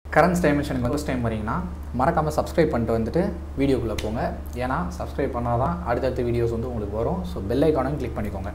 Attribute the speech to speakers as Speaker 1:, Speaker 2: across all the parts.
Speaker 1: currents டைமென்ஷனுக்கு first time வரீங்கன்னா மறக்காமல் subscribe பண்ணிட்டு வந்துட்டு வீடியோக்குள்ளே போங்க ஏன்னா சப்ஸ்கிரைப் பண்ணால் தான் அடுத்தடுத்த வீடியோஸ் வந்து உங்களுக்கு வரும் ஸோ பெல் ஐக்கானையும் கிளிக் பண்ணிக்கோங்க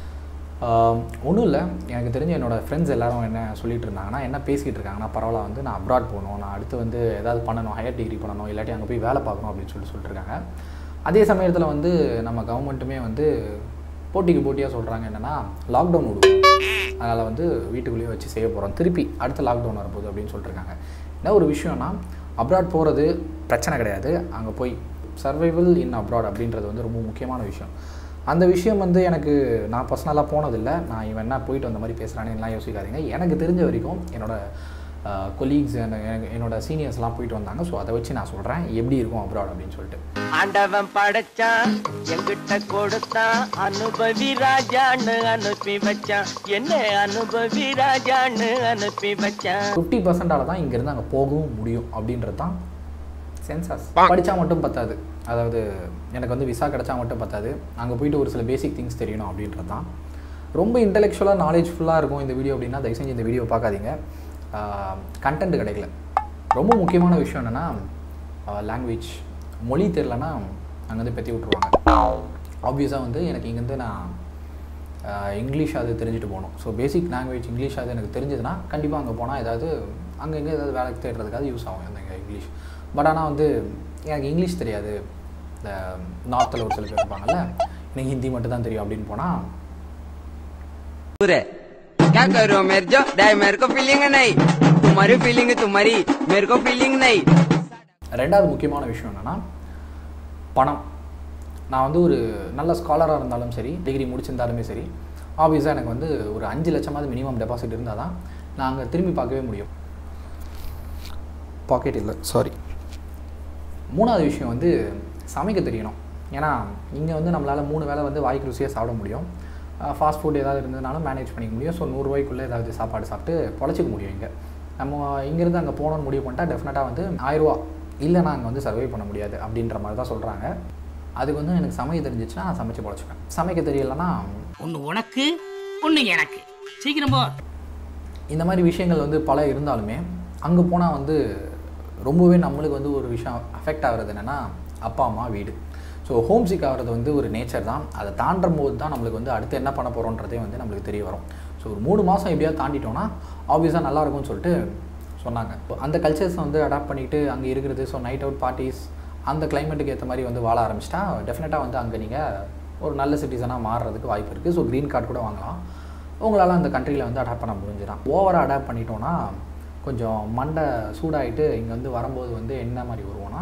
Speaker 1: ஒன்றும் இல்லை எனக்கு தெரிஞ்ச என்னோடய ஃப்ரெண்ட்ஸ் எல்லாரும் என்ன சொல்லிட்டு இருந்தாங்கன்னா என்ன பேசிகிட்டு இருக்காங்கன்னா பரவாயில்ல வந்து நான் அப்ராட் போகணும் நான் அடுத்து வந்து ஏதாவது பண்ணணும் ஹையர் டிகிரி பண்ணணும் இல்லாட்டி அங்கே போய் வேலை பார்க்கணும் அப்படின்னு சொல்லிட்டு சொல்லிட்டு இருக்காங்க அதே சமயத்தில் வந்து நம்ம கவர்மெண்ட்டுமே வந்து போட்டிக்கு போட்டியாக சொல்கிறாங்க என்னென்னா லாக்டவுன் விடுவோம் அதனால் வந்து வீட்டுக்குள்ளேயே வச்சு செய்ய போகிறோம் திருப்பி அடுத்த லாக்டவுன் வரப்போகுது அப்படின்னு சொல்லிட்டுருக்காங்க என்ன ஒரு விஷயம்னா அப்ராட் போகிறது பிரச்சனை கிடையாது அங்கே போய் சர்வைவல் இன் அப்ராட் அப்படின்றது வந்து ரொம்ப முக்கியமான விஷயம் அந்த விஷயம் வந்து எனக்கு நான் பர்சனலாக போனதில்லை நான் இவன் என்ன போயிட்டு வந்த மாதிரி பேசுகிறானேலாம் யோசிக்காதீங்க எனக்கு தெரிஞ்ச வரைக்கும் என்னோடய கொலீக்ஸ் எனக்கு என்னோட சீனியர்ஸ்லாம் போயிட்டு வந்தாங்க ஸோ அதை வச்சு நான் சொல்கிறேன் எப்படி இருக்கும் அப்ராட் அப்படின்னு சொல்லிட்டு
Speaker 2: ஆண்டவன் படைச்சான் எங்கிட்ட கொடுத்தான் அனுபவி ராஜான்னு அனுப்பி வச்சான் என்ன அனுபவி ராஜான்னு அனுப்பி வச்சான்
Speaker 1: ஃபிஃப்டி பர்சன்டால தான் இங்கேருந்து அங்கே போகவும் முடியும் அப்படின்றது தான் சென்சாஸ் படித்தா மட்டும் பத்தாது அதாவது எனக்கு வந்து விசா கிடைச்சா மட்டும் பத்தாது அங்கே போயிட்டு ஒரு சில பேசிக் திங்ஸ் தெரியணும் அப்படின்றது தான் ரொம்ப இன்டெலெக்சுவலாக நாலேஜ்ஃபுல்லாக இருக்கும் இந்த வீடியோ அப்படின்னா தயவு செஞ்சு இந்த வீடியோ பார்க்காதீங்க கண்டென்ட் கிடைக்கல ரொம்ப முக்கியமான விஷயம் என்னென்னா லாங்குவேஜ் மொழி தெரிலனா அங்கேருந்து பற்றி விட்ருவாங்க ஆப்வியஸாக வந்து எனக்கு இங்கேருந்து நான் ஆஹ், இங்கிலீஷ் அது தெரிஞ்சுட்டு போகணும் ஸோ பேசிக் லாங்குவேஜ் இங்கிலீஷ் அது எனக்கு தெரிஞ்சதுன்னா கண்டிப்பாக அங்கே போனால் ஏதாவது அங்கே இங்கே ஏதாவது வேலைக்கு தேடுறதுக்காவது யூஸ் ஆகும் அந்த இங்கிலீஷ் பட் ஆனால் வந்து எனக்கு இங்கிலீஷ் தெரியாது இந்த நார்த்தில் ஒரு சில பேர் இருப்பாங்கல்ல எனக்கு ஹிந்தி மட்டும் தான் தெரியும் அப்படின்னு போனால்
Speaker 3: पूरे क्या कर रहे हो मेरे जो डाय मेरे को फीलिंग नहीं तुम्हारी फीलिंग तुम्हारी मेरे को फीलिंग नहीं
Speaker 1: ரெண்டாவது முக்கியமான விஷயம் என்னென்னா பணம் நான் வந்து ஒரு நல்ல ஸ்காலராக இருந்தாலும் சரி டிகிரி முடிச்சிருந்தாலுமே சரி ஆப்வியஸாக எனக்கு வந்து ஒரு அஞ்சு லட்சமாவது மினிமம் டெபாசிட் இருந்தால் தான் நான் அங்கே திரும்பி பார்க்கவே முடியும் பாக்கெட் இல்லை சாரி மூணாவது விஷயம் வந்து சமைக்க தெரியணும் ஏன்னா இங்கே வந்து நம்மளால் மூணு வேளை வந்து வாய்க்கு ருசியாக சாப்பிட முடியும் ஃபாஸ்ட் ஃபுட் ஏதாவது இருந்ததுனாலும் மேனேஜ் பண்ணிக்க முடியும் ஸோ நூறுரூவாய்க்குள்ளே ஏதாவது சாப்பாடு சாப்பிட்டு பொழைச்சிக்க முடியும் இங்கே நம்ம இங்கேருந்து அங்கே போகணும்னு முடிவு பண்ணிட்டா டெஃபினட்டாக வந்து ஆயிரரூவா இல்லைனா அங்கே வந்து சர்வை பண்ண முடியாது அப்படின்ற மாதிரி தான் சொல்கிறாங்க அதுக்கு வந்து எனக்கு சமைக்க தெரிஞ்சிச்சுன்னா நான் சமைச்சு பொழைச்சிப்பேன் சமைக்க தெரியலன்னா
Speaker 4: ஒன்னு உனக்கு ஒன்னு எனக்கு சீக்கிரம் போ
Speaker 1: இந்த மாதிரி விஷயங்கள் வந்து பல இருந்தாலுமே அங்கே போனால் வந்து ரொம்பவே நம்மளுக்கு வந்து ஒரு விஷயம் அஃபெக்ட் ஆகிறது என்னென்னா அப்பா அம்மா வீடு ஸோ ஹோம் சிக் ஆகிறது வந்து ஒரு நேச்சர் தான் அதை தாண்டும் போது தான் நம்மளுக்கு வந்து அடுத்து என்ன பண்ண போகிறோன்றதே வந்து நம்மளுக்கு தெரிய வரும் ஸோ ஒரு மூணு மாதம் எப்படியாவது தாண்டிட்டோம்னா ஆப்வியஸாக நல்லா இருக்கும்னு சொல்லிட்டு சொன்னாங்க இப்போ அந்த கல்ச்சர்ஸை வந்து அடாப்ட் பண்ணிட்டு அங்கே இருக்கிறது ஸோ நைட் அவுட் பார்ட்டிஸ் அந்த கிளைமேட்டுக்கு ஏற்ற மாதிரி வந்து வாழ ஆரம்பிச்சிட்டா டெஃபினட்டாக வந்து அங்கே நீங்கள் ஒரு நல்ல சிட்டிசனாக மாறுறதுக்கு வாய்ப்பு இருக்குது ஸோ க்ரீன் கார்டு கூட வாங்கலாம் உங்களால் அந்த கண்ட்ரியில் வந்து அடாப்ட் பண்ண முடிஞ்சிடும் ஓவராக அடாப்ட் பண்ணிட்டோன்னா கொஞ்சம் மண்டை சூடாயிட்டு இங்கே வந்து வரும்போது வந்து என்ன மாதிரி வருவோம்னா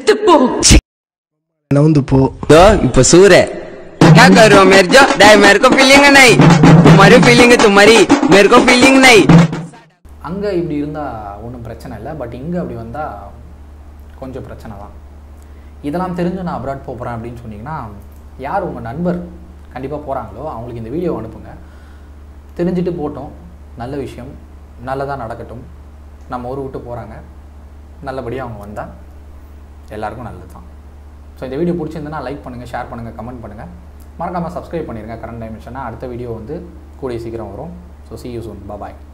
Speaker 5: நவுந்து போ
Speaker 3: तो इप सूर्य क्या कर रहे हो मेरे जो डाय मेरे को फीलिंग नहीं तुम्हारी फीलिंग तुम्हारी मेरे को फीलिंग नहीं
Speaker 1: அங்கே இப்படி இருந்தால் ஒன்றும் பிரச்சனை இல்லை பட் இங்கே அப்படி வந்தால் கொஞ்சம் பிரச்சனை தான் இதெல்லாம் தெரிஞ்சு நான் அப்ராட் போகிறேன் அப்படின்னு சொன்னீங்கன்னா யார் உங்கள் நண்பர் கண்டிப்பாக போகிறாங்களோ அவங்களுக்கு இந்த வீடியோ அனுப்புங்க தெரிஞ்சுட்டு போட்டோம் நல்ல விஷயம் நல்லதாக நடக்கட்டும் நம்ம ஊர் விட்டு போகிறாங்க நல்லபடியாக அவங்க வந்தால் எல்லாருக்கும் நல்லது தான் ஸோ இந்த வீடியோ பிடிச்சிருந்தனா லைக் பண்ணுங்கள் ஷேர் பண்ணுங்கள் கமெண்ட் பண்ணுங்கள் மறக்காமல் சப்ஸ்கிரைப் பண்ணிடுங்க கரண்ட் டைமென்ஷனாக அடுத்த வீடியோ வந்து கூடிய சீக்கிரம் வரும் so see you soon bye